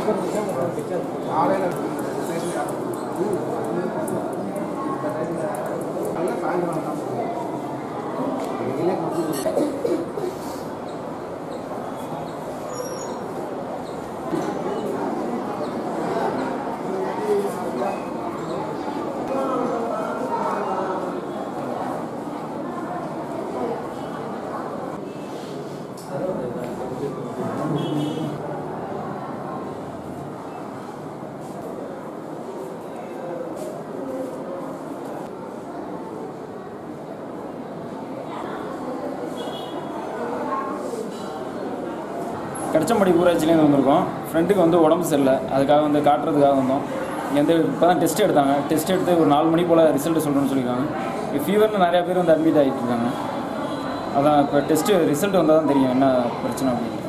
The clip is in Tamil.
கடச்சம்படி ஊராட்சியிலேருந்து வந்திருக்கோம் ஃப்ரெண்டுக்கு வந்து உடம்பு சரியில்லை அதுக்காக வந்து காட்டுறதுக்காக வந்தோம் இங்கே வந்து இப்போ தான் டெஸ்ட் எடுத்தாங்க டெஸ்ட் எடுத்து ஒரு நாலு மணி போல் ரிசல்ட் சொல்கிறேன்னு சொல்லியிருக்காங்க இப்போ ஃபீவரில் நிறையா பேர் வந்து அட்மிட் ஆகிட்டு இருக்காங்க அதான் இப்போ டெஸ்ட்டு ரிசல்ட் வந்தால் தான் தெரியும் என்ன பிரச்சனை அப்படின்னு